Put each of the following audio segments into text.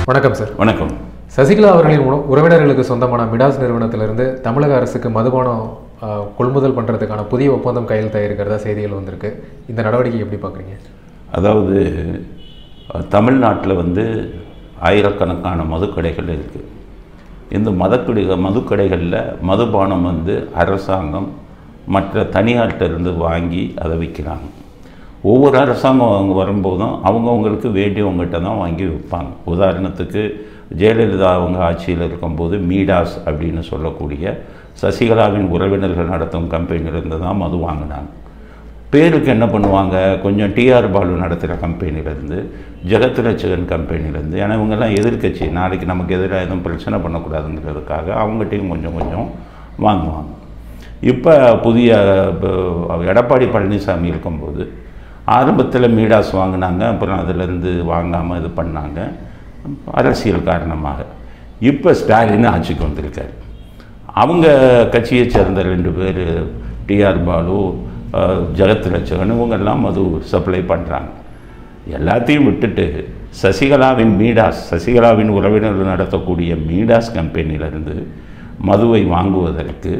வணக்கம் சார் வணக்கம் சசிகலா அவர்களின் உற- உறவினர்களுக்கு சொந்தமான மிடாஸ் நிறுவனத்திலிருந்து தமிழக அரசுக்கு மதுபானம் ஆ, கொள்முதல் பண்ணுறதுக்கான புதிய ஒப்பந்தம் கையெழுத்தாயிருக்கிறதா செய்திகள் வந்திருக்கு இந்த நடவடிக்கை எப்படி பார்க்குறீங்க அதாவது தமிழ்நாட்டில் வந்து ஆயிரக்கணக்கான மதுக்கடைகள் இருக்குது இந்த மதக்கடை மதுக்கடைகளில் மதுபானம் வந்து அரசாங்கம் மற்ற தனியார்கிட்ட இருந்து வாங்கி அதை விற்கிறாங்க ஒவ்வொரு அரசாங்கம் அவங்க வரும்போதும் அவங்கவுங்களுக்கு வேண்டியவங்ககிட்ட தான் வாங்கி விற்பாங்க உதாரணத்துக்கு ஜெயலலிதா அவங்க ஆட்சியில் இருக்கும்போது மீடாஸ் அப்படின்னு சொல்லக்கூடிய சசிகலாவின் உறவினர்கள் நடத்தும் கம்பெனியிலேருந்து தான் மது வாங்கினாங்க பேருக்கு என்ன பண்ணுவாங்க கொஞ்சம் டிஆர் பாலு நடத்துகிற கம்பெனிலேருந்து ஜெகத்ரட்சகன் கம்பெனிலேருந்து ஏன்னா இவங்கெல்லாம் எதிர்க்கட்சி நாளைக்கு நமக்கு எதிராக எதுவும் பிரச்சனை பண்ணக்கூடாதுங்கிறதுக்காக அவங்ககிட்டையும் கொஞ்சம் கொஞ்சம் வாங்குவாங்க இப்போ புதிய ப- எடப்பாடி பழனிசாமி இருக்கும்போது ஆரம்பத்தில் மீடாஸ் வாங்கினாங்க அப்புறம் அதிலேருந்து வாங்காமல் இது பண்ணாங்க அரசியல் காரணமாக இப்போ ஸ்டாலின் ஆட்சிக்கு வந்திருக்காரு அவங்க கட்சியை சேர்ந்த ரெண்டு பேர் டிஆர் பாலு அஹ், ஜெகத் ரட்சகன் இவங்கெல்லாம் மது சப்ளை பண்ணுறாங்க எல்லாத்தையும் விட்டுட்டு சசிகலாவின் மீடாஸ் சசிகலாவின் உறவினர்கள் நடத்தக்கூடிய மீடாஸ் கம்பெனியிலிருந்து மதுவை வாங்குவதற்கு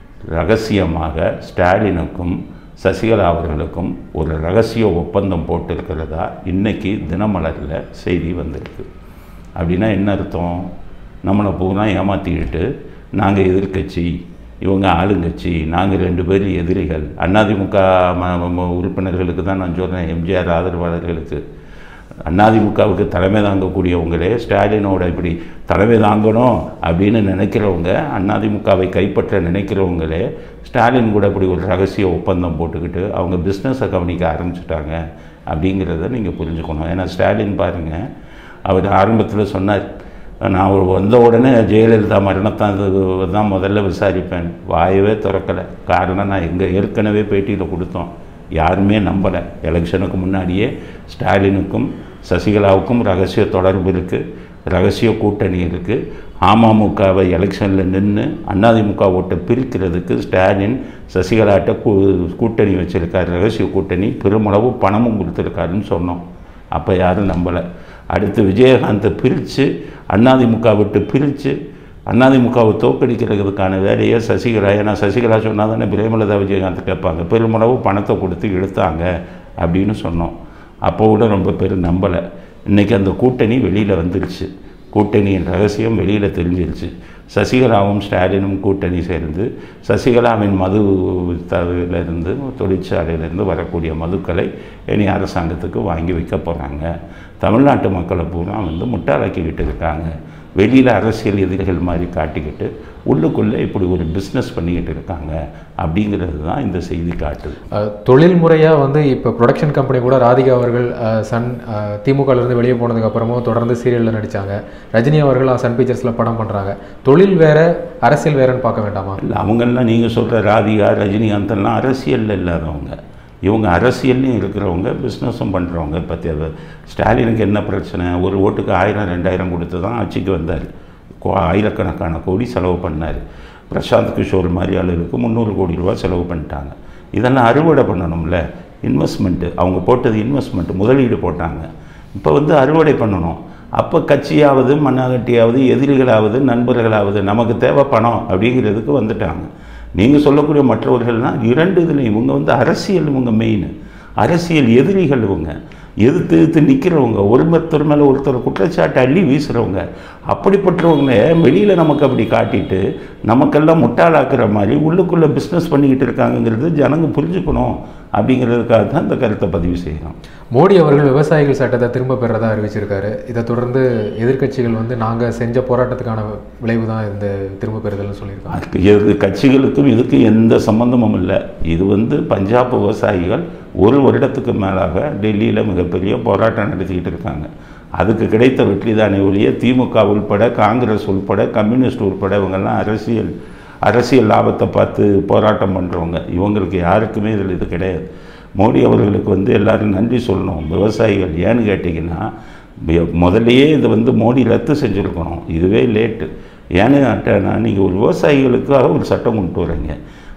ரகசியமாக ஸ்டாலினுக்கும் சசிகலா அவர்களுக்கும் ஒரு ரகசிய ஒப்பந்தம் போட்டிருக்கிறதா இன்னைக்கு தினமலரில் செய்தி வந்திருக்கு அப்படின்னா என்ன அர்த்தம் நம்மளை பூரா ஏமாற்றிக்கிட்டு நாங்கள் எதிர்க்கட்சி இவங்க ஆளுங்கட்சி நாங்கள் ரெண்டு பேரும் எதிரிகள் அதிமுக ம- ம- உறுப்பினர்களுக்கு தான் நான் சொல்கிறேன் எம்ஜிஆர் ஆதரவாளர்களுக்கு அதிமுகவுக்கு தலைமை தாங்கக்கூடியவங்களே ஸ்டாலினோட இப்படி தலைமை தாங்கணும் அப்படின்னு நினைக்கிறவங்க அதிமுகவை கைப்பற்ற நினைக்கிறவங்களே ஸ்டாலின் கூட இப்படி ஒரு ரகசிய ஒப்பந்தம் போட்டுக்கிட்டு அவங்க பிஸ்னஸை கவனிக்க ஆரம்பிச்சிட்டாங்க அப்படிங்கிறத நீங்கள் புரிஞ்சுக்கணும் ஏன்னா ஸ்டாலின் பாருங்கள் அவர் ஆரம்பத்தில் சொன்னார் நான் ஒரு வந்த உடனே ஜெயலலிதா மரணத்தான் இது தான் முதல்ல விசாரிப்பேன் வாயவே திறக்கலை காரணம் நான் எங்கே ஏற்கனவே பேட்டியில் கொடுத்தோம் யாருமே நம்பலை எலெக்ஷனுக்கு முன்னாடியே ஸ்டாலினுக்கும் சசிகலாவுக்கும் ரகசிய தொடர்பு இருக்குது ரகசிய கூட்டணி இருக்குது அமமுகவை எலெக்ஷனில் நின்று அதிமுக ஓட்டை பிரிக்கிறதுக்கு ஸ்டாலின் சசிகலாட்ட கூ கூட்டணி வச்சுருக்கார் ரகசிய கூட்டணி பெருமளவு பணமும் கொடுத்துருக்காருன்னு சொன்னோம் அப்போ யாரும் நம்பலை அடுத்து விஜயகாந்தை பிரித்து அதிமுக விட்டு பிரித்து அதிமுகவை தோக்கடிக்கிறதுக்கான வேலையை சசிகலா ஏன்னா சசிகலா சொன்னால் தானே பிரேமலதா விஜயகாந்த் கேட்பாங்க பெருமளவு பணத்தை கொடுத்து இழுத்தாங்க அப்படின்னு சொன்னோம் அப்போ கூட ரொம்ப பேர் நம்பலை இன்றைக்கி அந்த கூட்டணி வெளியில் வந்துருச்சு கூட்டணியின் ரகசியம் வெளியில் தெரிஞ்சிருச்சு சசிகலாவும் ஸ்டாலினும் கூட்டணி சேர்ந்து சசிகலாவின் மது வித்தாவிலிருந்து தொழிற்சாலையிலிருந்து வரக்கூடிய மதுக்களை இனி அரசாங்கத்துக்கு வாங்கி வைக்க போகிறாங்க தமிழ்நாட்டு மக்களை பூரா வந்து முட்டாளாக்கிக்கிட்டு இருக்காங்க வெளியில் அரசியல் எதிரிகள் மாதிரி காட்டிக்கிட்டு உள்ளுக்குள்ளே இப்படி ஒரு பிஸ்னஸ் பண்ணிக்கிட்டு இருக்காங்க அப்படிங்கிறது தான் இந்த செய்தி காட்டுது அஹ், தொழில் முறையாக வந்து இப்போ ப்ரொடக்ஷன் கம்பெனி கூட ராதிகா அவர்கள் அஹ், சன் அஹ், திமுகலேருந்து வெளியே போனதுக்கு அப்புறமும் தொடர்ந்து சீரியலில் நடித்தாங்க ரஜினி அவர்கள் சன் பிக்சர்ஸில் படம் பண்ணுறாங்க தொழில் வேற அரசியல் வேறன்னு பார்க்க வேண்டாமா இல்லை அவங்கெல்லாம் நீங்கள் சொல்கிற ராதிகா ரஜினிகாந்தெல்லாம் அரசியலில் இல்லாதவங்க இவங்க அரசியல்லையும் இருக்கிறவங்க பிஸ்னஸும் பண்ணுறவங்க இப்போ தேவை ஸ்டாலினுக்கு என்ன பிரச்சனை ஒரு ஓட்டுக்கு ஆயிரம் ரெண்டாயிரம் கொடுத்து தான் ஆட்சிக்கு வந்தார் கோ- ஆயிரக்கணக்கான கோடி செலவு பண்ணார் பிரசாந்த் கிஷோர் மாதிரி ஆளுகளுக்கு முந்நூறு கோடி ரூபா செலவு பண்ணிட்டாங்க இதெல்லாம் அறுவடை பண்ணணும்ல இன்வெஸ்ட்மெண்ட்டு அவங்க போட்டது இன்வெஸ்ட்மெண்ட் முதலீடு போட்டாங்க இப்போ வந்து அறுவடை பண்ணணும் அப்போ கட்சியாவது மண்ணாகட்டியாவது எதிரிகளாவது நண்பர்களாவது நமக்கு தேவை பணம் அப்படிங்கிறதுக்கு வந்துட்டாங்க நீங்கள் சொல்லக்கூடிய மற்றவர்கள்னால் இரண்டு இதில் இவங்க வந்து அரசியல் இவங்க மெயின் அரசியல் எதிரிகள் இவங்க எதிர்த்து எதிர்த்து நிற்கிறவங்க ஒருத்தர் மேலே ஒருத்தர் குற்றச்சாட்டை அள்ளி வீசுகிறவங்க அப்படிப்பட்டவங்க வெளியில் நமக்கு அப்படி காட்டிட்டு நமக்கெல்லாம் முட்டாளாக்குற மாதிரி உள்ளுக்குள்ளே பிஸ்னஸ் பண்ணிக்கிட்டு இருக்காங்கங்கிறது ஜனங்க புரிஞ்சுக்கணும் அப்படிங்கிறதுக்காக தான் இந்த கருத்தை பதிவு செய்யணும் மோடி அவர்கள் விவசாயிகள் சட்டத்தை திரும்ப பெறதா அறிவிச்சிருக்காரு இதை தொடர்ந்து எதிர்க்கட்சிகள் வந்து நாங்கள் செஞ்ச போராட்டத்துக்கான விளைவு தான் இந்த திரும்ப பெறுதல்னு சொல்லியிருக்காங்க அதுக்கு எது கட்சிகளுக்கும் இதுக்கு எந்த சம்பந்தமும் இல்லை இது வந்து பஞ்சாப் விவசாயிகள் ஒரு வருடத்துக்கு மேலாக டெல்லியில் மிகப்பெரிய போராட்டம் நடத்திக்கிட்டு இருக்காங்க அதுக்கு கிடைத்த வெற்றி தானே ஒழிய திமுக உள்பட காங்கிரஸ் உள்பட கம்யூனிஸ்ட் உள்பட இவங்கெல்லாம் அரசியல் அரசியல் லாபத்தை பார்த்து போராட்டம் பண்ணுறவங்க இவங்களுக்கு யாருக்குமே இதில் இது கிடையாது மோடி அவர்களுக்கு வந்து எல்லாரும் நன்றி சொல்லணும் விவசாயிகள் ஏன்னு கேட்டிங்கன்னா பி- முதல்லயே இது வந்து மோடி ரத்து செஞ்சுருக்கணும் இதுவே லேட்டு ஏன்னு கேட்டேன்னா நீங்கள் ஒரு விவசாயிகளுக்காக ஒரு சட்டம் கொண்டு வரீங்க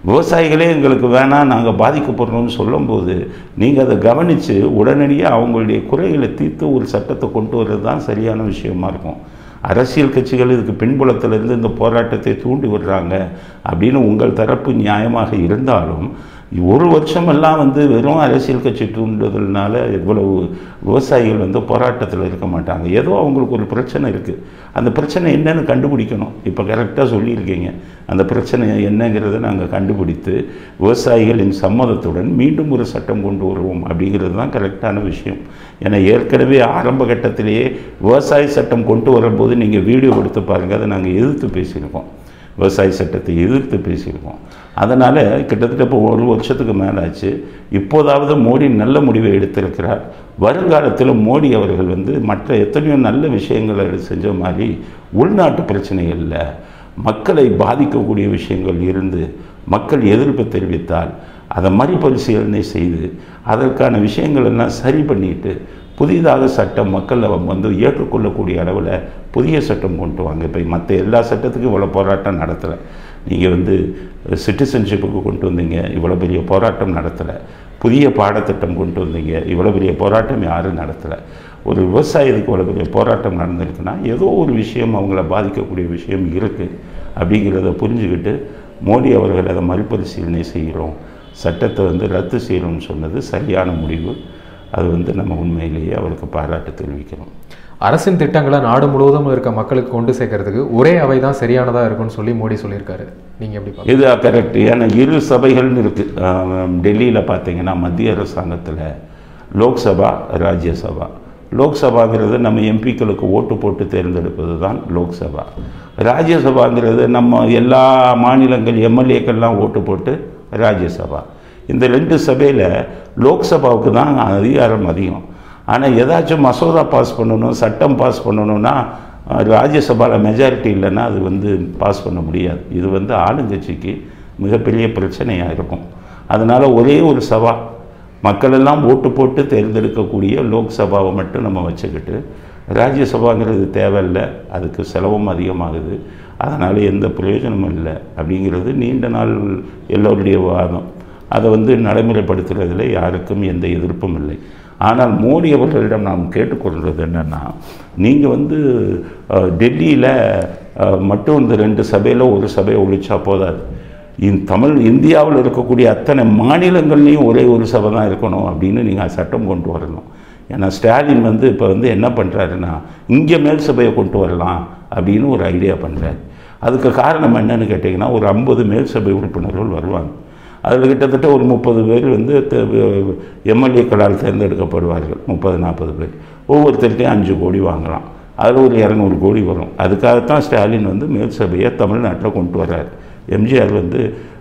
விவசாயிகளே எங்களுக்கு வேணாம் நாங்கள் பாதிக்கப்படுறோம்னு சொல்லும்போது நீங்கள் அதை கவனித்து உடனடியாக அவங்களுடைய குறைகளை தீர்த்து ஒரு சட்டத்தை கொண்டு வர்றது தான் சரியான விஷயமா இருக்கும் அரசியல் கட்சிகள் இதுக்கு பின்புலத்திலிருந்து இந்த போராட்டத்தை தூண்டி விடுறாங்க அப்படின்னு உங்கள் தரப்பு நியாயமாக இருந்தாலும் ஒரு வருஷமெல்லாம் வந்து வெறும் அரசியல் கட்சி தூண்டுதல்னால இவ்வளவு விவசாயிகள் வந்து போராட்டத்தில் இருக்க மாட்டாங்க ஏதோ அவங்களுக்கு ஒரு பிரச்சனை இருக்குது அந்த பிரச்சனை என்னன்னு கண்டுபிடிக்கணும் இப்போ கரெக்டாக சொல்லியிருக்கீங்க அந்த பிரச்சனை என்னங்கிறத நாங்கள் கண்டுபிடித்து விவசாயிகளின் சம்மதத்துடன் மீண்டும் ஒரு சட்டம் கொண்டு வருவோம் அப்படிங்கிறது தான் கரெக்டான விஷயம் ஏன்னா ஏற்கனவே ஆரம்ப கட்டத்திலேயே விவசாய சட்டம் கொண்டு வரும்போது நீங்கள் வீடியோ எடுத்து பாருங்கள் அதை நாங்கள் எதிர்த்து பேசியிருக்கோம் விவசாய சட்டத்தை எதிர்த்து பேசியிருக்கோம் அதனால் கிட்டத்தட்ட இப்போ ஒரு வருஷத்துக்கு மேலே ஆச்சு இப்போதாவது மோடி நல்ல முடிவை எடுத்திருக்கிறார் வருங்காலத்தில் மோடி அவர்கள் வந்து மற்ற எத்தனையோ நல்ல விஷயங்களை செஞ்ச மாதிரி உள்நாட்டு பிரச்சனைகளில் மக்களை பாதிக்கக்கூடிய விஷயங்கள் இருந்து மக்கள் எதிர்ப்பு தெரிவித்தால் அதை மறுபரிசீலனை செய்து அதற்கான விஷயங்கள் எல்லாம் சரி பண்ணிட்டு புதிதாக சட்டம் மக்களை வந்து ஏற்றுக்கொள்ளக்கூடிய அளவில் புதிய சட்டம் கொண்டு வாங்க இப்போ மற்ற எல்லா சட்டத்துக்கும் இவ்வளோ போராட்டம் நடத்தலை நீங்கள் வந்து சிட்டிசன்ஷிப்புக்கு கொண்டு வந்தீங்க இவ்வளோ பெரிய போராட்டம் நடத்தலை புதிய பாடத்திட்டம் கொண்டு வந்தீங்க இவ்வளோ பெரிய போராட்டம் யாரும் நடத்தலை ஒரு விவசாயத்துக்கு இவ்வளோ பெரிய போராட்டம் நடந்திருக்குன்னா ஏதோ ஒரு விஷயம் அவங்கள பாதிக்கக்கூடிய விஷயம் இருக்குது அப்படிங்கிறத புரிஞ்சுக்கிட்டு மோடி அவர்கள் அதை மறுபரிசீலனை செய்கிறோம் சட்டத்தை வந்து ரத்து செய்யணும்னு சொன்னது சரியான முடிவு அது வந்து நம்ம உண்மையிலேயே அவருக்கு பாராட்டு தெரிவிக்கிறோம் அரசின் திட்டங்களை நாடு முழுவதும் இருக்க மக்களுக்கு கொண்டு சேர்க்கறதுக்கு ஒரே அவை தான் சரியானதாக இருக்கும்னு சொல்லி மோடி சொல்லியிருக்காரு நீங்கள் எப்படி பார்க்க இது கரெக்ட் ஏன்னா இரு சபைகள்னு இருக்குது டெல்லியில் பார்த்தீங்கன்னா மத்திய அரசாங்கத்தில் லோக்சபா ராஜ்யசபா லோக்சபாங்கிறது நம்ம எம்பிக்களுக்கு ஓட்டு போட்டு தேர்ந்தெடுப்பது தான் லோக்சபா ராஜ்யசபாங்கிறது நம்ம எல்லா மாநிலங்கள் எம்எல்ஏக்கள்லாம் ஓட்டு போட்டு ராஜ்யசபா இந்த ரெண்டு சபையில் லோக்சபாவுக்கு தான் அதிகாரம் அதிகம் ஆனால் ஏதாச்சும் மசோதா பாஸ் பண்ணணும் சட்டம் பாஸ் பண்ணணும்னா ராஜ்யசபாவில் மெஜாரிட்டி இல்லைன்னா அது வந்து பாஸ் பண்ண முடியாது இது வந்து ஆளுங்கட்சிக்கு மிகப்பெரிய பிரச்சனையாக இருக்கும் அதனால் ஒரே ஒரு சபா மக்களெல்லாம் ஓட்டு போட்டு தேர்ந்தெடுக்கக்கூடிய லோக்சபாவை மட்டும் நம்ம வச்சுக்கிட்டு ராஜ்யசபாங்கிறது தேவையில்லை அதுக்கு செலவும் அதிகமாகுது அதனால் எந்த பிரயோஜனமும் இல்லை அப்படிங்கிறது நீண்ட நாள் எல்லோருடைய வாதம் அதை வந்து நடைமுறைப்படுத்துறதுல யாருக்கும் எந்த எதிர்ப்பும் இல்லை ஆனால் மோடி அவர்களிடம் நாம் கேட்டுக்கொள்வது என்னென்னா நீங்கள் வந்து டெல்லியில் மட்டும் இந்த ரெண்டு சபையில் ஒரு சபையை ஒழிச்சா போதாது இந்த தமிழ் இந்தியாவில் இருக்கக்கூடிய அத்தனை மாநிலங்கள்லேயும் ஒரே ஒரு சபை தான் இருக்கணும் அப்படின்னு நீங்கள் சட்டம் கொண்டு வரணும் ஏன்னா ஸ்டாலின் வந்து இப்போ வந்து என்ன பண்ணுறாருன்னா இங்கே மேல் சபையை கொண்டு வரலாம் அப்படின்னு ஒரு ஐடியா பண்ணுறாரு அதுக்கு காரணம் என்னன்னு கேட்டிங்கன்னா ஒரு ஐம்பது மேல் சபை உறுப்பினர்கள் வருவாங்க அதில் கிட்டத்தட்ட ஒரு முப்பது பேர் வந்து எம்எல்ஏக்களால் தேர்ந்தெடுக்கப்படுவார்கள் முப்பது நாற்பது பேர் ஒவ்வொருத்தர்கிட்டையும் அஞ்சு கோடி வாங்கலாம் அதில் ஒரு இரநூறு கோடி வரும் அதுக்காகத்தான் ஸ்டாலின் வந்து மேல் சபையை தமிழ்நாட்டில் கொண்டு வர்றார் எம்ஜிஆர் வந்து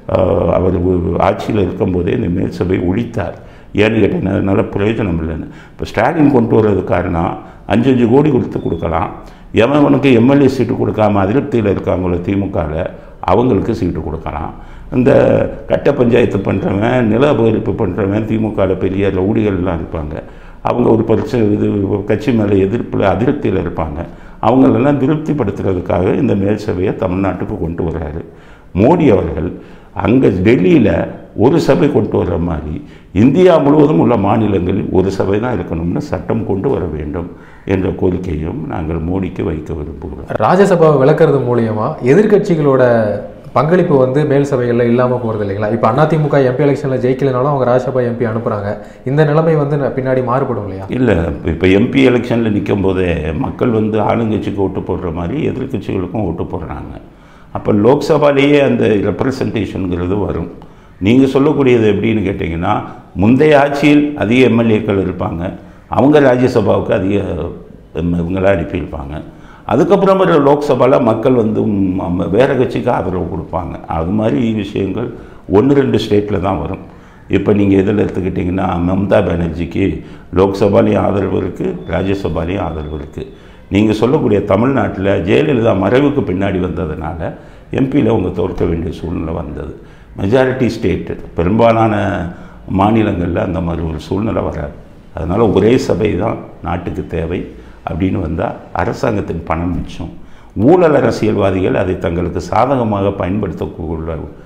அவர் ஆட்சியில் இருக்கும்போதே இந்த மேல் சபை ஒழித்தார் ஏன்னு கேட்டீங்கன்னா அதனால் பிரயோஜனம் இல்லைன்னு இப்போ ஸ்டாலின் கொண்டு வர்றது காரணம் அஞ்சு அஞ்சு கோடி கொடுத்து கொடுக்கலாம் எவனுக்கு எம்எல்ஏ சீட்டு கொடுக்காம அதிருப்தியில் இருக்காங்களோ திமுகவில் அவங்களுக்கு சீட்டு கொடுக்கலாம் இந்த கட்ட பஞ்சாயத்து பண்ணுறவன் நில அபகரிப்பு பண்ணுறவன் திமுகவில் பெரிய ரவுடிகள்லாம் இருப்பாங்க அவங்க ஒரு பிரச்சனை இது கட்சி மேலே எதிர்ப்பில் அதிருப்தியில் இருப்பாங்க அவங்களெல்லாம் திருப்திப்படுத்துறதுக்காக இந்த மேல் சபையை தமிழ்நாட்டுக்கு கொண்டு வர்றாரு மோடி அவர்கள் அங்கே டெல்லியில் ஒரு சபை கொண்டு வர்ற மாதிரி இந்தியா முழுவதும் உள்ள மாநிலங்களில் ஒரு சபை தான் இருக்கணும்னு சட்டம் கொண்டு வர வேண்டும் என்ற கோரிக்கையும் நாங்கள் மோடிக்கு வைக்க விரும்புகிறோம் ராஜ்யசபாவை விளக்குறது மூலியமா எதிர்க்கட்சிகளோட பங்களிப்பு வந்து மேல் சபைகளில் இல்லாமல் போகிறது இல்லைங்களா இப்போ அதிமுக எம்பி எலெக்ஷனில் ஜெயிக்கலைனாலும் அவங்க ராஜ்யசபா எம்பி அனுப்புகிறாங்க இந்த நிலைமை வந்து ந- பின்னாடி மாறுபடும் இல்லையா இல்லை இப்போ எம்பி எலெக்ஷனில் நிற்கும் போதே மக்கள் வந்து ஆளுங்கட்சிக்கு ஓட்டு போடுற மாதிரி எதிர்க்கட்சிகளுக்கும் ஓட்டு போடுறாங்க அப்போ லோக்சபாலேயே அந்த ரெப்ரசன்டேஷனுங்கிறது வரும் நீங்கள் சொல்லக்கூடியது எப்படின்னு கேட்டிங்கன்னா முந்தைய ஆட்சியில் அதிக எம்எல்ஏக்கள் இருப்பாங்க அவங்க ராஜ்யசபாவுக்கு அதிக எம் இவங்கள அனுப்பியிருப்பாங்க அதுக்கப்புறம் வர லோக்சபாவில் மக்கள் வந்து ம், அம்ம- வேற கட்சிக்கு ஆதரவு கொடுப்பாங்க அது மாதிரி விஷயங்கள் ஒன்று ரெண்டு ஸ்டேட்டில் தான் வரும் இப்போ நீங்கள் இதில் எடுத்துக்கிட்டிங்கன்னா மம்தா பானர்ஜிக்கு லோக்சபாலையும் ஆதரவு இருக்குது ராஜ்யசபாலையும் ஆதரவு இருக்குது நீங்கள் சொல்லக்கூடிய தமிழ்நாட்டில் ஜெயலலிதா மறைவுக்கு பின்னாடி வந்ததுனால எம்பியில் அவங்க தோற்க வேண்டிய சூழ்நிலை வந்தது மெஜாரிட்டி ஸ்டேட்டு பெரும்பாலான மாநிலங்களில் அந்த மாதிரி ஒரு சூழ்நிலை வராது அதனால் ஒரே சபை தான் நாட்டுக்கு தேவை அப்படின்னு வந்தால் அரசாங்கத்தின் பணம் மிச்சம் ஊழல் அரசியல்வாதிகள் அதை தங்களுக்கு சாதகமாக பயன்படுத்தக்கூடிய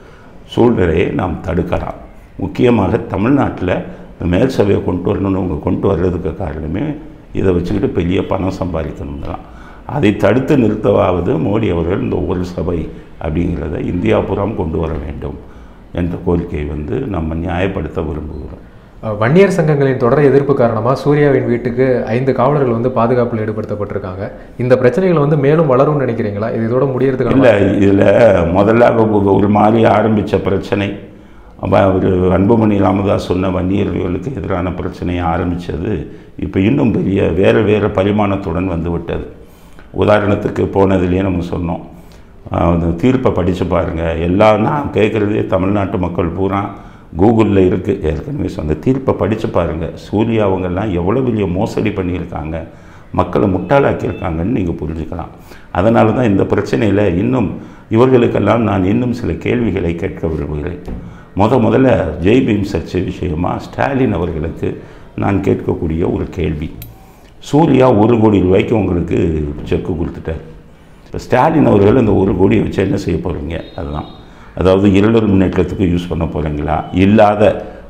சூழ்நிலையை நாம் தடுக்கலாம் முக்கியமாக தமிழ்நாட்டில் இந்த மேல் சபையை கொண்டு வரணும்னு அவங்க கொண்டு வர்றதுக்கு காரணமே இதை வச்சுக்கிட்டு பெரிய பணம் சம்பாதிக்கணும் தான் அதை தடுத்து நிறுத்தவாவது மோடி அவர்கள் இந்த ஒரு சபை அப்படிங்கிறத இந்தியா புறம் கொண்டு வர வேண்டும் என்ற கோரிக்கையை வந்து நம்ம நியாயப்படுத்த விரும்புகிறோம் அஹ், வன்னியர் சங்கங்களின் தொடர் எதிர்ப்பு காரணமாக சூர்யாவின் வீட்டுக்கு ஐந்து காவலர்கள் வந்து பாதுகாப்பில் ஈடுபடுத்தப்பட்டிருக்காங்க இந்த பிரச்சனைகள் வந்து மேலும் வளரும்னு நினைக்கிறீங்களா இது இதோட முடியறதுக்கான இல்லை இதில் முதல்ல ஒரு- ஒரு மாதிரி ஆரம்பித்த பிரச்சனை அப்போ ஒரு அன்புமணி ராமதாஸ் சொன்ன வன்னியர்களுக்கு எதிரான பிரச்சனையை ஆரம்பித்தது இப்போ இன்னும் பெரிய வேறு வேறு பரிமாணத்துடன் வந்து விட்டது உதாரணத்துக்கு போனதுலேயே நம்ம சொன்னோம் ஆஹ் அந்த தீர்ப்பை படித்து பாருங்கள் எல்லாம் நான் கேட்குறதே தமிழ்நாட்டு மக்கள் பூரா கூகுளில் இருக்குது ஏற்கனவே சொன்ன தீர்ப்பை படித்து பாருங்கள் சூர்யா அவங்கெல்லாம் எவ்வளோ பெரிய மோசடி பண்ணியிருக்காங்க மக்களை முட்டாளாக்கியிருக்காங்கன்னு நீங்கள் புரிஞ்சுக்கலாம் அதனால தான் இந்த பிரச்சனையில் இன்னும் இவர்களுக்கெல்லாம் நான் இன்னும் சில கேள்விகளை கேட்க விரும்புகிறேன் முத முதல்ல ஜெய் பீம் சர்ச்சை விஷயமா ஸ்டாலின் அவர்களுக்கு நான் கேட்கக்கூடிய ஒரு கேள்வி சூர்யா ஒரு கோடி ரூபாய்க்கு உங்களுக்கு செக்கு கொடுத்துட்டார் இப்போ ஸ்டாலின் அவர்கள் இந்த ஒரு கோடியை வச்சு என்ன செய்ய போகிறீங்க அதுதான் அதாவது இருளர் முன்னேற்றத்துக்கு யூஸ் பண்ண போகிறீங்களா இல்லாத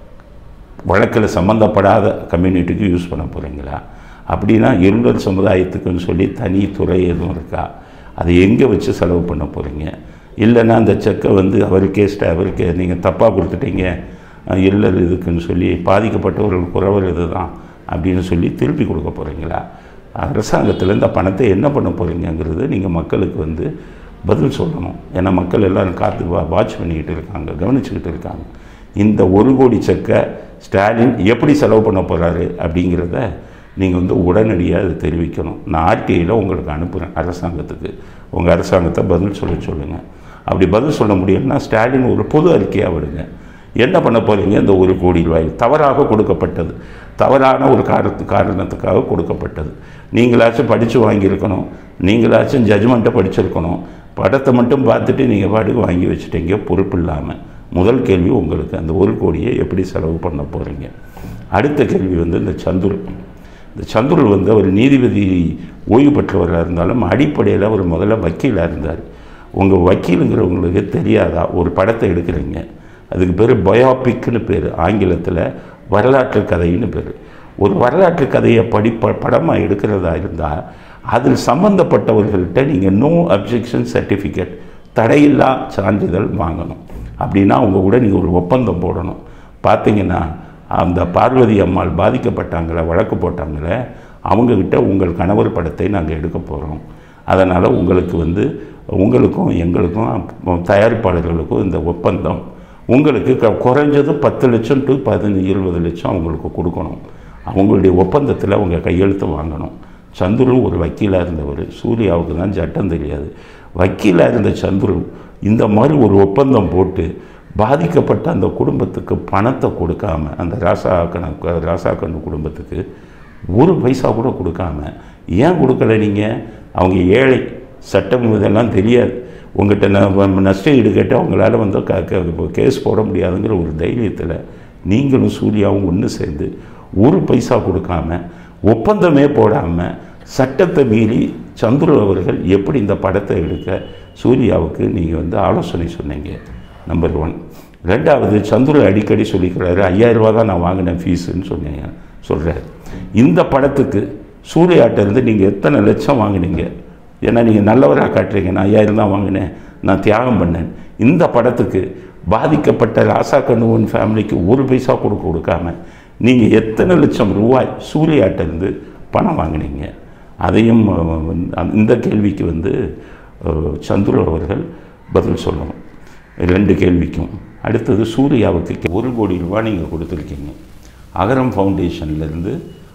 வழக்கில் சம்மந்தப்படாத கம்யூனிட்டிக்கு யூஸ் பண்ண போகிறீங்களா அப்படின்னா இருளர் சமுதாயத்துக்குன்னு சொல்லி தனி துறை எதுவும் இருக்கா அதை எங்கே வச்சு செலவு பண்ண போகிறீங்க இல்லைன்னா அந்த செக்கை வந்து அவருக்கே ஸ்ட- அவருக்கு நீங்கள் தப்பாக கொடுத்துட்டீங்க அஹ், இருளர் இதுக்குன்னு சொல்லி பாதிக்கப்பட்டவர்கள் குறவர் இதுதான் அப்படின்னு சொல்லி திருப்பி கொடுக்க போகிறீங்களா அரசாங்கத்தில் இந்த பணத்தை என்ன பண்ண போகிறீங்கங்கிறது நீங்கள் மக்களுக்கு வந்து பதில் சொல்லணும் ஏன்னா மக்கள் எல்லாரும் காத்து வா வாட்ச் பண்ணிக்கிட்டு இருக்காங்க கவனிச்சுக்கிட்டு இருக்காங்க இந்த ஒரு கோடி செக்கை ஸ்டாலின் எப்படி செலவு பண்ண போகிறாரு அப்படிங்கிறத நீங்கள் வந்து உடனடியாக அதை தெரிவிக்கணும் நான் ஆர்டிஐயில் உங்களுக்கு அனுப்புகிறேன் அரசாங்கத்துக்கு உங்கள் அரசாங்கத்தை பதில் சொல்ல சொல்லுங்கள் அப்படி பதில் சொல்ல முடியலன்னா ஸ்டாலின் ஒரு பொது அறிக்கையாக விடுங்க என்ன பண்ண போகிறீங்க இந்த ஒரு கோடி ரூபாய் தவறாக கொடுக்கப்பட்டது தவறான ஒரு காரணத்து காரணத்துக்காக கொடுக்கப்பட்டது நீங்களாச்சும் படித்து வாங்கியிருக்கணும் நீங்களாச்சும் ஜட்ஜ்மெண்ட்டை படிச்சிருக்கணும் படத்தை மட்டும் பார்த்துட்டு நீங்கள் பாட்டுக்கு வாங்கி வச்சுட்டீங்க பொறுப்பு இல்லாமல் முதல் கேள்வி உங்களுக்கு அந்த ஒரு கோடியை எப்படி செலவு பண்ண போகிறீங்க அடுத்த கேள்வி வந்து இந்த சந்துரு இந்த சந்துரு வந்து அவர் நீதிபதி ஓய்வு பெற்றவராக இருந்தாலும் அடிப்படையில் அவர் முதல்ல வக்கீலாக இருந்தார் உங்கள் வக்கீலுங்கிறவங்களுக்கு தெரியாதா ஒரு படத்தை எடுக்கிறீங்க அதுக்கு பேர் பயோபிக்னு பேர் ஆங்கிலத்தில் வரலாற்று கதைன்னு பேர் ஒரு வரலாற்று கதையை படி ப படமாக எடுக்கிறதா இருந்தால் அதில் சம்மந்தப்பட்டவர்கள்ட்ட நீங்கள் நோ அப்ஜெக்ஷன் சர்டிஃபிகேட் தடையில்லா சான்றிதழ் வாங்கணும் அப்படின்னா அவங்க கூட நீங்கள் ஒரு ஒப்பந்தம் போடணும் பார்த்தீங்கன்னா அந்த பார்வதி அம்மாள் பாதிக்கப்பட்டாங்களே வழக்கு போட்டாங்களே அவங்கக்கிட்ட உங்கள் கணவர் படத்தை நாங்கள் எடுக்க போகிறோம் அதனால் உங்களுக்கு வந்து உங்களுக்கும் எங்களுக்கும் தயாரிப்பாளர்களுக்கும் இந்த ஒப்பந்தம் உங்களுக்கு க- குறைஞ்சது பத்து லட்சம் டு பதினஞ்சு இருபது லட்சம் அவங்களுக்கு கொடுக்கணும் அவங்களுடைய ஒப்பந்தத்தில் அவங்க கையெழுத்து வாங்கணும் சந்துரு ஒரு வக்கீலாக இருந்தவர் சூர்யாவுக்கு தான் சட்டம் தெரியாது வக்கீலாக இருந்த சந்துரு இந்த மாதிரி ஒரு ஒப்பந்தம் போட்டு பாதிக்கப்பட்ட அந்த குடும்பத்துக்கு பணத்தை கொடுக்காம அந்த ராசா கணக்கு ராசா கண்ணு குடும்பத்துக்கு ஒரு பைசா கூட கொடுக்காம ஏன் கொடுக்கல நீங்கள் அவங்க ஏழை சட்டம் இதெல்லாம் தெரியாது உங்கள்கிட்ட ந- நஷ்ட ஈடு கேட்டு அவங்களால வந்து க க- கேஸ் போட முடியாதுங்கிற ஒரு தைரியத்தில் நீங்களும் சூர்யாவும் ஒன்று சேர்ந்து ஒரு பைசா கொடுக்காம ஒப்பந்தமே போடாமல் சட்டத்தை மீறி சந்துரு அவர்கள் எப்படி இந்த படத்தை எடுக்க சூர்யாவுக்கு நீங்கள் வந்து ஆலோசனை சொன்னீங்க நம்பர் ஒன் ரெண்டாவது சந்துரு அடிக்கடி சொல்லிக்கிறாரு ஐயாயிரம் ரூபா தான் நான் வாங்கினேன் ஃபீஸுன்னு சொன்னீங்க சொல்கிறாரு இந்த படத்துக்கு சூர்யாட்ட இருந்து நீங்கள் எத்தனை லட்சம் வாங்கினீங்க ஏன்னா நீங்கள் நல்லவராக காட்டுறீங்க நான் ஐயாயிரம் தான் வாங்கினேன் நான் தியாகம் பண்ணேன் இந்த படத்துக்கு பாதிக்கப்பட்ட ராசா கண்ணுவன் ஃபேமிலிக்கு ஒரு பைசா கொடுக்க கொடுக்காம நீங்கள் எத்தனை லட்சம் ரூபாய் சூர்யாட்ட இருந்து பணம் வாங்கினீங்க அதையும் அஹ், வந்து அந்த- இந்த கேள்விக்கு வந்து அஹ், சந்துரு அவர்கள் பதில் சொல்லணும் ரெண்டு கேள்விக்கும் அடுத்தது சூர்யாவுக்கு ஒரு கோடி ரூபாய் நீங்கள் கொடுத்துருக்கீங்க அகரம் ஃபவுண்டேஷன்லேருந்து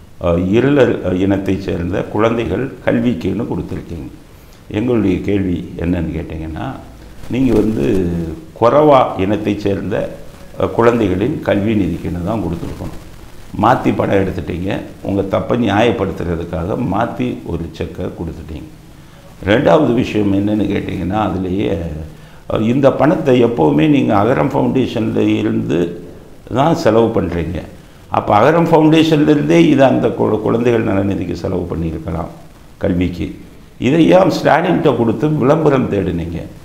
இருளர் அஹ், இனத்தைச் சேர்ந்த குழந்தைகள் கல்விக்குன்னு கொடுத்துருக்கீங்க எங்களுடைய கேள்வி என்னன்னு கேட்டிங்கன்னா நீங்கள் வந்து குறவா இனத்தைச் சேர்ந்த அஹ், குழந்தைகளின் கல்வி நிதிக்குன்னு தான் கொடுத்துருக்கணும் மாற்றி படம் எடுத்துட்டீங்க உங்கள் தப்பை நியாயப்படுத்துறதுக்காக மாற்றி ஒரு செக்கை கொடுத்துட்டீங்க ரெண்டாவது விஷயம் என்னன்னு கேட்டிங்கன்னா அதுலேயே அஹ், இந்த பணத்தை எப்போவுமே நீங்கள் அகரம் ஃபவுண்டேஷனில் இருந்து தான் செலவு பண்ணுறீங்க அப்போ அகரம் ஃபவுண்டேஷன்லேருந்தே இதை அந்த கு- குழந்தைகள் நலநிதிக்கு செலவு பண்ணியிருக்கலாம் கல்விக்கு இதை ஏன் ஸ்டாலின்கிட்ட கொடுத்து விளம்பரம் தேடுனீங்க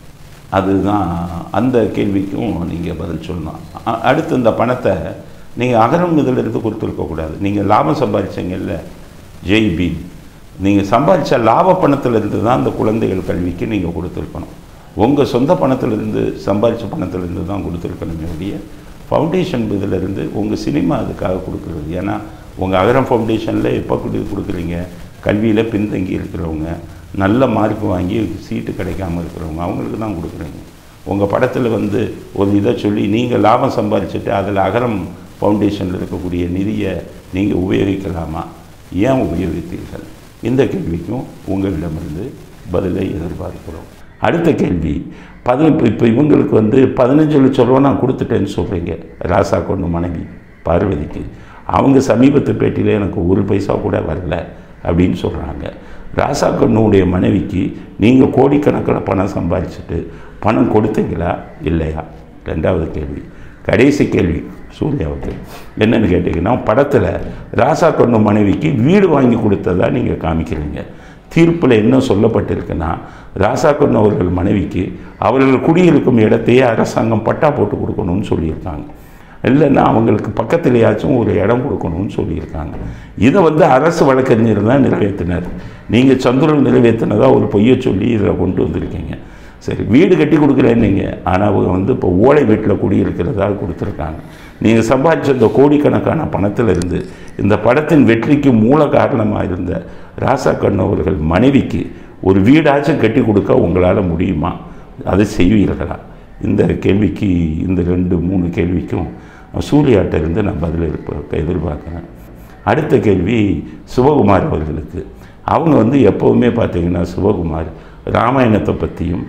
அதுதான் அந்த கேள்விக்கும் நீங்கள் பதில் சொல்லணும் அ- அடுத்து இந்த பணத்தை நீங்கள் அகரம் இதில் இருந்து கொடுத்துருக்கக்கூடாது நீங்கள் லாபம் சம்பாதிச்சீங்கல்ல ஜெய்பி நீங்கள் சம்பாதிச்ச லாப பணத்திலிருந்து தான் அந்த குழந்தைகள் கல்விக்கு நீங்கள் கொடுத்துருக்கணும் உங்கள் சொந்த பணத்திலிருந்து சம்பாதிச்ச பணத்திலிருந்து தான் கொடுத்துருக்கணுமே ஒழிய ஃபவுண்டேஷன் இதிலிருந்து உங்கள் சினிமா அதுக்காக கொடுக்குறது ஏன்னா உங்கள் அகரம் ஃபவுண்டேஷனில் எப்போ கொடு கொடுக்குறீங்க கல்வியில் பின்தங்கி இருக்கிறவங்க நல்ல மார்க் வாங்கி சீட்டு கிடைக்காம இருக்கிறவங்க அவங்களுக்கு தான் கொடுக்குறீங்க உங்கள் படத்தில் வந்து ஒரு இதை சொல்லி நீங்கள் லாபம் சம்பாதிச்சுட்டு அதில் அகரம் ஃபவுண்டேஷனில் இருக்கக்கூடிய நிதியை நீங்கள் உபயோகிக்கலாமா ஏன் உபயோகித்தீர்கள் இந்த கேள்விக்கும் உங்களிடமிருந்து பதிலை எதிர்பார்க்கிறோம் அடுத்த கேள்வி பதி இப்போ இவங்களுக்கு வந்து பதினஞ்சு லட்சம் ரூபா நான் கொடுத்துட்டேன்னு சொல்கிறீங்க ராசா கொண்டு மனைவி பார்வதிக்கு அவங்க சமீபத்து பேட்டியில் எனக்கு ஒரு பைசா கூட வரல அப்படின்னு சொல்கிறாங்க ராசா கண்ணுடைய மனைவிக்கு நீங்கள் கோடிக்கணக்கில் பணம் சம்பாதிச்சுட்டு பணம் கொடுத்தீங்களா இல்லையா ரெண்டாவது கேள்வி கடைசி கேள்வி சூர்யாவுக்கு என்னன்னு கேட்டிங்கன்னா படத்தில் ராசா கண்ணு மனைவிக்கு வீடு வாங்கி கொடுத்ததா நீங்கள் காமிக்கிறீங்க தீர்ப்பில் என்ன சொல்லப்பட்டிருக்குன்னா ராசா கண்ணு அவர்கள் மனைவிக்கு அவர்கள் குடியிருக்கும் இடத்தையே அரசாங்கம் பட்டா போட்டு கொடுக்கணும்னு சொல்லியிருக்காங்க இல்லைன்னா அவங்களுக்கு பக்கத்துலேயாச்சும் ஒரு இடம் கொடுக்கணும்னு சொல்லியிருக்காங்க இதை வந்து அரசு வழக்கறிஞர் தான் நிறைவேற்றினார் நீங்கள் சந்திரன் நிறைவேற்றினதா ஒரு பொய்யை சொல்லி இதில் கொண்டு வந்திருக்கீங்க சரி வீடு கட்டி கொடுக்குறேன்னீங்க ஆனால் அவங்க வந்து இப்போ ஓலை வீட்டில் குடியிருக்கிறதா கொடுத்துருக்காங்க நீங்கள் சம்பாதிச்ச இந்த கோடிக்கணக்கான பணத்திலிருந்து இந்த படத்தின் வெற்றிக்கு மூல காரணமாக இருந்த ராசா கண்ணு அவர்கள் மனைவிக்கு ஒரு வீடாச்சும் கட்டி கொடுக்க உங்களால் முடியுமா அதை செய்வீர்களா இந்த கேள்விக்கு இந்த ரெண்டு மூணு கேள்விக்கும் சூர்யாட்ட இருந்து நான் பதில் இருப்ப எதிர்பார்க்குறேன் அடுத்த கேள்வி சிவகுமார் அவர்களுக்கு அவங்க வந்து எப்போவுமே பார்த்தீங்கன்னா சிவகுமார் ராமாயணத்தை பற்றியும்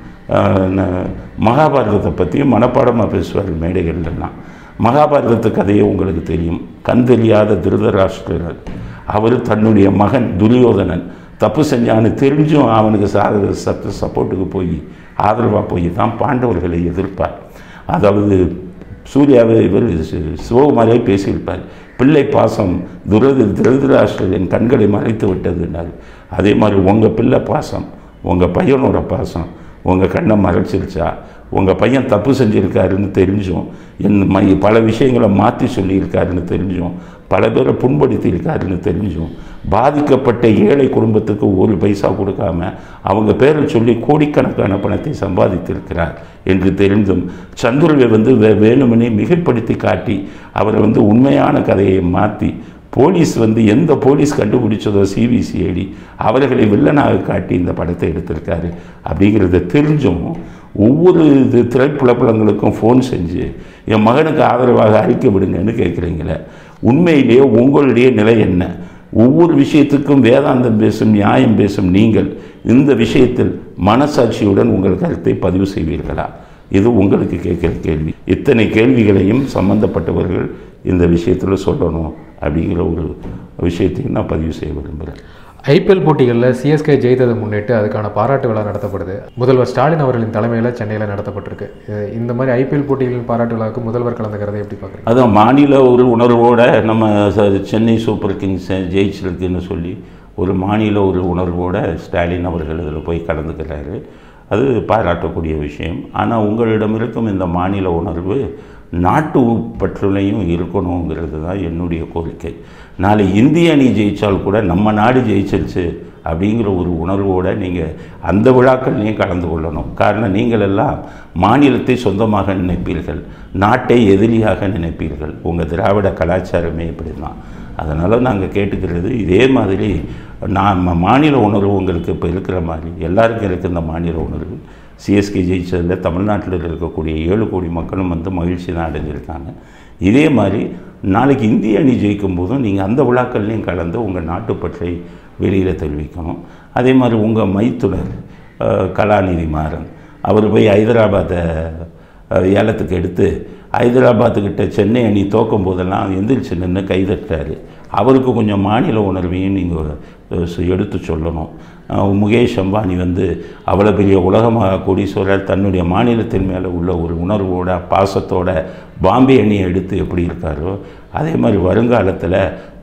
மகாபாரதத்தை பற்றியும் மனப்பாடமாக பேசுவார் மேடைகள்லாம் மகாபாரதத்து கதையே உங்களுக்கு தெரியும் கண் தெரியாத திருதராஷ்டிரர் அவர் தன்னுடைய மகன் துரியோதனன் தப்பு செஞ்சான்னு தெரிஞ்சும் அவனுக்கு சாத சத்த சப்போர்ட்டுக்கு போய் ஆதரவாக போய் தான் பாண்டவர்களை எதிர்ப்பார் அதாவது சூர்யாவை இவர் சி- சிவகுமாரே பேசியிருப்பார் பிள்ளை பாசம் துரது திருதராஷ்டிரரின் கண்களை மறைத்து விட்டதுன்னாரு அதே மாதிரி உங்கள் பிள்ளை பாசம் உங்கள் பையனோட பாசம் உங்கள் கண்ணை மறைச்சிருச்சா உங்கள் பையன் தப்பு செஞ்சுருக்காருன்னு தெரிஞ்சும் என் ம பல விஷயங்களை மாற்றி சொல்லியிருக்காருன்னு தெரிஞ்சும் பல பேரை புண்படுத்தியிருக்காருன்னு தெரிஞ்சும் பாதிக்கப்பட்ட ஏழை குடும்பத்துக்கு ஒரு பைசா கொடுக்காம அவங்க பேரை சொல்லி கோடிக்கணக்கான பணத்தை சம்பாதித்திருக்கிறார் என்று தெரிந்தும் சந்துருவை வந்து வே வேணுமனே மிகைப்படுத்தி காட்டி அவரை வந்து உண்மையான கதையை மாற்றி போலீஸ் வந்து எந்த போலீஸ் கண்டுபிடிச்சதோ சிபிசிஐடி அவர்களை வில்லனாக காட்டி இந்த படத்தை எடுத்திருக்காரு அப்படிங்கிறத தெரிஞ்சும் ஒவ்வொரு இது திரைப்புலப்படங்களுக்கும் ஃபோன் செஞ்சு என் மகனுக்கு ஆதரவாக அறிக்கை விடுங்கன்னு கேட்குறீங்களே உண்மையிலேயே உங்களுடைய நிலை என்ன ஒவ்வொரு விஷயத்துக்கும் வேதாந்தம் பேசும் நியாயம் பேசும் நீங்கள் இந்த விஷயத்தில் மனசாட்சியுடன் உங்கள் கருத்தை பதிவு செய்வீர்களா இது உங்களுக்கு கேட்குற கேள்வி இத்தனை கேள்விகளையும் சம்பந்தப்பட்டவர்கள் இந்த விஷயத்தில் சொல்லணும் அப்படிங்கிற ஒரு விஷயத்தையும் நான் பதிவு செய்ய விரும்புகிறேன் ஐபிஎல் போட்டிகளில் சிஎஸ்கே ஜெயித்ததை முன்னிட்டு அதுக்கான பாராட்டு விழா நடத்தப்படுது முதல்வர் ஸ்டாலின் அவர்களின் தலைமையில் சென்னையில் நடத்தப்பட்டிருக்கு இது- இந்த மாதிரி ஐபிஎல் போட்டிகளின் பாராட்டு விழாவுக்கு முதல்வர் கலந்துக்கிறதை எப்படி பார்க்குறீங்க அதான் மாநில ஒரு உணர்வோட நம்ம ச- சென்னை சூப்பர் கிங்ஸ் ஜெயிச்சிருக்குன்னு சொல்லி ஒரு மாநில ஒரு உணர்வோட ஸ்டாலின் அவர்கள் இதில் போய் கலந்துக்கிறாரு அது பாராட்டக்கூடிய விஷயம் ஆனால் உங்களிடம் இருக்கும் இந்த மாநில உணர்வு நாட்டு பற்றுலையும் இருக்கணுங்கிறது தான் என்னுடைய கோரிக்கை நாளை இந்திய அணி ஜெயித்தால் கூட நம்ம நாடு ஜெயிச்சிருச்சு அப்படிங்கிற ஒரு உணர்வோடு நீங்கள் அந்த விழாக்கள்லையும் கலந்து கொள்ளணும் காரணம் நீங்கள் எல்லாம் மாநிலத்தை சொந்தமாக நினைப்பீர்கள் நாட்டை எதிரியாக நினைப்பீர்கள் உங்கள் திராவிட கலாச்சாரமே இப்படி தான் அதனால் நாங்கள் கேட்டுக்கிறது இதே மாதிரி நான் ம- மாநில உணர்வு உங்களுக்கு இப்போ இருக்கிற மாதிரி எல்லாருக்கும் இருக்க இந்த மாநில உணர்வு சிஎஸ்கே ஜெயிச்சதில் தமிழ்நாட்டில் இருக்கக்கூடிய ஏழு கோடி மக்களும் வந்து மகிழ்ச்சி தான் அடைஞ்சிருக்காங்க இதே மாதிரி நாளைக்கு இந்திய அணி ஜெயிக்கும் போதும் நீங்கள் அந்த விழாக்கள்லையும் கலந்து உங்கள் நாட்டுப்பற்றை வெளியில் தெரிவிக்கணும் அதே மாதிரி உங்கள் மைத்துனர் அஹ், கலாநிதி மாறன் அவர் போய் ஹைதராபாத்தை அஹ், ஏலத்துக்கு எடுத்து ஹைதராபாத்துக்கிட்ட சென்னை அணி தோக்கும் போதெல்லாம் எந்திரிச்சு நின்று கைதட்டாரு அவருக்கு கொஞ்சம் மாநில உணர்வையும் நீங்கள் எடுத்து சொல்லணும் அஹ் முகேஷ் அம்பானி வந்து அவ்வளோ பெரிய உலகமாக கோடீஸ்வரர் தன்னுடைய மாநிலத்தின் மேலே உள்ள ஒரு உணர்வோட பாசத்தோட பாம்பே அணியை எடுத்து எப்படி இருக்காரோ அதே மாதிரி வருங்காலத்தில்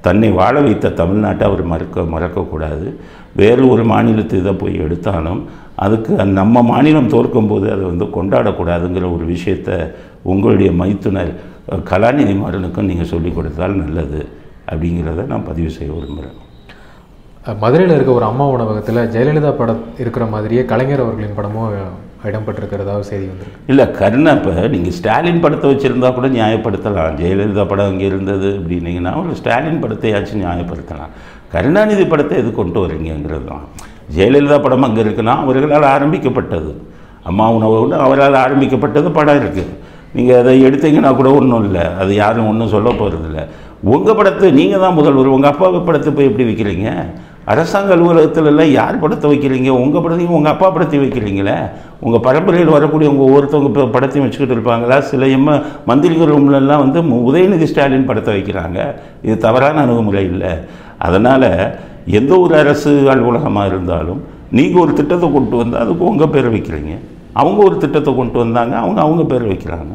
தன்னை வாழ வைத்த தமிழ்நாட்டை அவர் மறக்க மறக்கக்கூடாது வேறு ஒரு மாநிலத்தை இதை போய் எடுத்தாலும் அதுக்கு நம்ம மாநிலம் தோற்கும்போது அதை வந்து கொண்டாடக்கூடாதுங்கிற ஒரு விஷயத்தை உங்களுடைய மைத்துனர் அஹ், கலாநிதி மாறனுக்கும் நீங்கள் சொல்லிக் கொடுத்தால் நல்லது அப்படிங்கிறத நான் பதிவு செய்ய விரும்புகிறேன் மதுரையில் இருக்க ஒரு அம்மா உணவகத்தில் ஜெயலலிதா படம் இருக்கிற மாதிரியே கலைஞர் அவர்களின் படமும் இடம்பெற்றிருக்கிறதா ஒரு செய்தி வந்திருக்கு இல்லை கருணா இப்போ நீங்கள் ஸ்டாலின் படத்தை வச்சுருந்தா கூட நியாயப்படுத்தலாம் ஜெயலலிதா படம் அங்கே இருந்தது அப்படின்னீங்கன்னா ஒரு ஸ்டாலின் படத்தையாச்சும் நியாயப்படுத்தலாம் கருணாநிதி படத்தை எது கொண்டு வரீங்கிறது தான் ஜெயலலிதா படம் அங்கே இருக்குன்னா அவர்களால் ஆரம்பிக்கப்பட்டது அம்மா உணவுன்னு அவரால் ஆரம்பிக்கப்பட்டது படம் இருக்குது நீங்கள் அதை எடுத்தீங்கன்னா கூட ஒன்றும் இல்லை அது யாரும் ஒன்றும் சொல்ல போகிறதில்ல உங்கள் படத்தை நீங்கள் தான் முதல்வர் உங்கள் அப்பா படத்தை போய் எப்படி வைக்கிறீங்க அரசாங்க அலுவலகத்துல எல்லாம் யார் படத்தை வைக்கிறீங்க உங்கள் படத்தையும் உங்கள் அப்பா படத்தையும் வைக்கிறீங்களே உங்கள் பரம்பரையில் வரக்கூடிய உங்கள் ஒவ்வொருத்தவங்க இப்போ படத்தையும் வச்சுக்கிட்டு இருப்பாங்களா சில எம்ம மந்திரிகள் ரூம்லலாம் வந்து மு- உதயநிதி ஸ்டாலின் படத்தை வைக்கிறாங்க இது தவறான அணுகுமுறை இல்லை அதனால் எந்த ஒரு அரசு அலுவலகமாக இருந்தாலும் நீங்கள் ஒரு திட்டத்தை கொண்டு வந்தால் அதுக்கு உங்கள் பேரை வைக்கிறீங்க அவங்க ஒரு திட்டத்தை கொண்டு வந்தாங்க அவங்க அவங்க பேரை வைக்கிறாங்க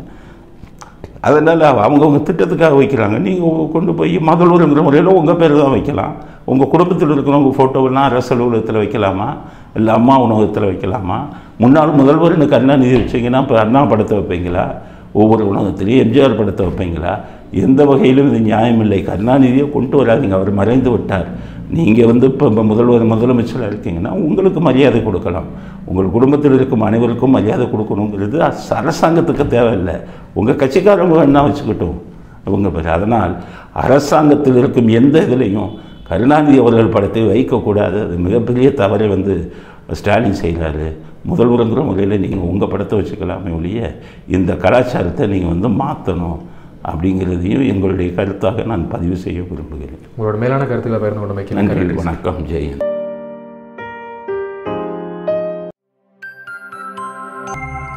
அதனால் அவங்கவுங்க திட்டத்துக்காக வைக்கிறாங்க நீங்கள் கொண்டு போய் முதல்வருங்கிற முறையில் உங்கள் பேர் தான் வைக்கலாம் உங்கள் குடும்பத்தில் இருக்கிறவங்க ஃபோட்டோவெல்லாம் அரசு அலுவலகத்தில் வைக்கலாமா இல்லை அம்மா உணவகத்தில் வைக்கலாமா முன்னாள் முதல்வர்னு கருணாநிதி வச்சிங்கன்னா இப்போ அண்ணா படத்தை வைப்பீங்களா ஒவ்வொரு உணவகத்திலையும் எம்ஜிஆர் படத்தை வைப்பீங்களா எந்த வகையிலும் இது நியாயமில்லை கருணாநிதியை கொண்டு வராதீங்க அவர் மறைந்து விட்டார் நீங்கள் வந்து இப்போ இப்போ முதல்வர் முதலமைச்சராக இருக்கீங்கன்னா உங்களுக்கு மரியாதை கொடுக்கலாம் உங்கள் குடும்பத்தில் இருக்கும் அனைவருக்கும் மரியாதை கொடுக்கணுங்கிறது அஸ்- அரசாங்கத்துக்கு தேவையில்லை உங்கள் கட்சிக்காரங்க வேணா வச்சுக்கிட்டோம் உங்க பேர் அதனால் அரசாங்கத்தில் இருக்கும் எந்த இதுலேயும் கருணாநிதி அவர்கள் படத்தை வைக்கக்கூடாது அது மிகப்பெரிய தவறை வந்து ஸ்டாலின் செய்கிறாரு முதல்வருங்கிற முறையில் நீங்கள் உங்கள் படத்தை வச்சுக்கலாமே ஒழிய இந்த கலாச்சாரத்தை நீங்கள் வந்து மாற்றணும் அப்படிங்கிறதையும் எங்களுடைய கருத்தாக நான் பதிவு செய்ய விரும்புகிறேன் உங்களோட மேலான கருத்துக்களை பகிர்ந்து கொண்டமைக்கு நன்றி வணக்கம் ஜெயன்